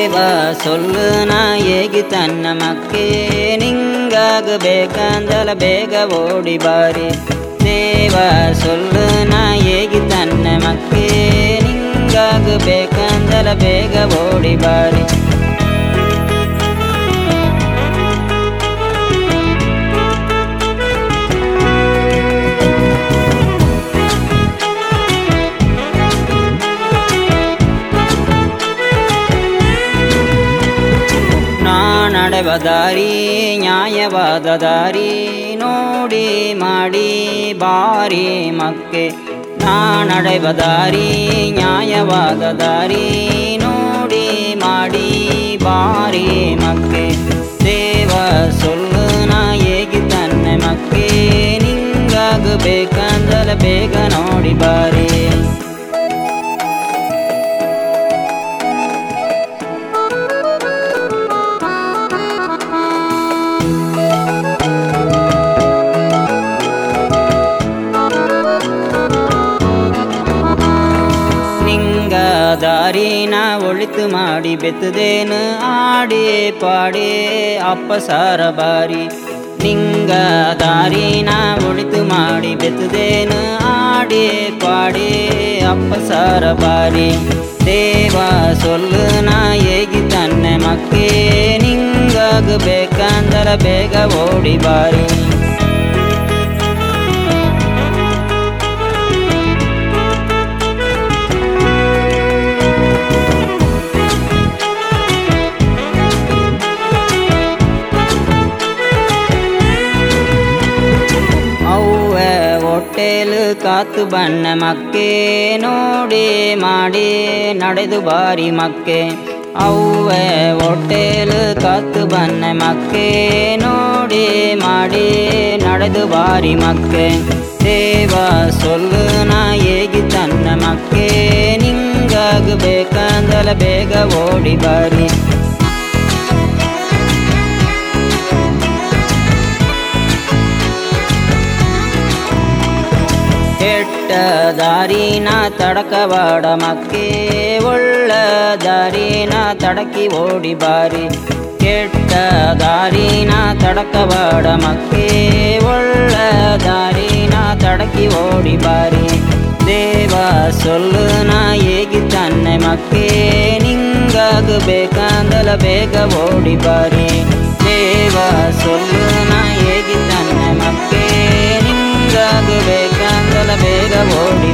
ದೇವ ಸೊಲ್ಲು ನಾ ಹೇಗಿ ತನ್ನ ಮಕ್ಕೆ ನಿಂಗಾಗಬೇಕಂದಲ ಬೇಗ ಓಡಿ ಬಾರಿ ದೇವ ಸೊಲ್ಲು ನಾ ಹೇಗಿ ತನ್ನ ಮಕ್ಕೆ ನಿಂಗಾಗಬೇಕಂದಲ ಬೇಗ ಓಡಿ ಬಾರಿ ನಾ ನಡೆವ ದಾರಿ ನ್ಯಾಯವಾದ ದಾರಿ ನೋಡಿ ಮಾಡಿ ಬಾರಿ ಮಕ್ಕೆ ನಾ ನಡೆವ ದಾರಿ ನ್ಯಾಯವಾದ ದಾರಿ ನೋಡಿ ಮಾಡಿ ಬಾರಿ ಮಕ್ಕೆ ದೇವ ಸೊಲ್ಲು ನಾ ಹೇಗಿ ತನ್ನ ಮಕ್ಕೆ ನಿಂಗಾಗಬೇಕಂದಲ ಬೇಗ ನೋಡಿ ಬಾರಿ ನಿಂಗ ದಾರಿನ ಒಳಿತು ಮಾಡಿ ಬೆತ್ತದೇನು ಆಡಿ ಪಾಡಿ ಅಪ್ಪ ಸಾರ ಬಾರಿ ನಿಂಗ ದಾರಿನ ಒಳಿತು ಮಾಡಿ ಬೆತ್ತದೇನು ಆಡಿ ಪಾಡಿ ಅಪ್ಪ ಸಾರ ಬಾರಿ ದೇವ ಸೊಲ್ಲು ನಾ ಹೇಗಿ ತನ್ನ ಮಕ್ಕೆ ನಿಂಗಾಗಬೇಕಂದರ ಬೇಗ ಓಡಿ ಬಾರಿ ಅವ್ವೆ ಹೊಟ್ಟೆಲು ಕಾತು ಬಣ್ಣ ಮಕ್ಕೆ ನೋಡಿ ಮಾಡಿ ನಡೆದು ಬಾರಿ ಮಕ್ಕೆ ಅವ್ವೆ ಹೊಟ್ಟೆಲು ಕಾತು ಬಣ್ಣ ಮಕ್ಕೆ ನೋಡಿ ಮಾಡಿ ನಡೆದು ಬಾರಿ ಮಕ್ಕೆ ದೇವ ಸೊಲ್ಲು ನಾ ಹೇಗಿ ತನ್ನ ಮಕ್ಕೆ ನಿಂಗಾಗಬೇಕಂದಲ ಬೇಗ ಓಡಿ ಬಾರಿ ಕೆಟ್ಟ ದಾರಿನ ತಡಕವಾಡ ಮಕ್ಕೆ ಒಳ್ಳ ದಾರಿನ ತಡಕಿ ಓಡಿ ಬಾರಿ ಕೆಟ್ಟ ದಾರಿನ ತಡಕವಾಡ ಮಕ್ಕೆ ಒಳ್ಳ ದಾರಿನ ತಡಕಿ ಓಡಿ ಬಾರಿ ದೇವ ಸೊಲ್ಲು ನಾ ಹೇಗಿ ತನ್ನ ಮಕ್ಕೆ ನಿಂಗಾಗಬೇಕಂದಲ ಬೇಗ ಓಡಿ ಬಾರಿ ದೇವ ಸೊಲ್ಲು ನಾ ಹೇಗಿ ತನ್ನ ಮಕ್ಕೆ ನಿಂಗಾಗಬೇಕಂದಲ ಬೇಗ ಓಡಿ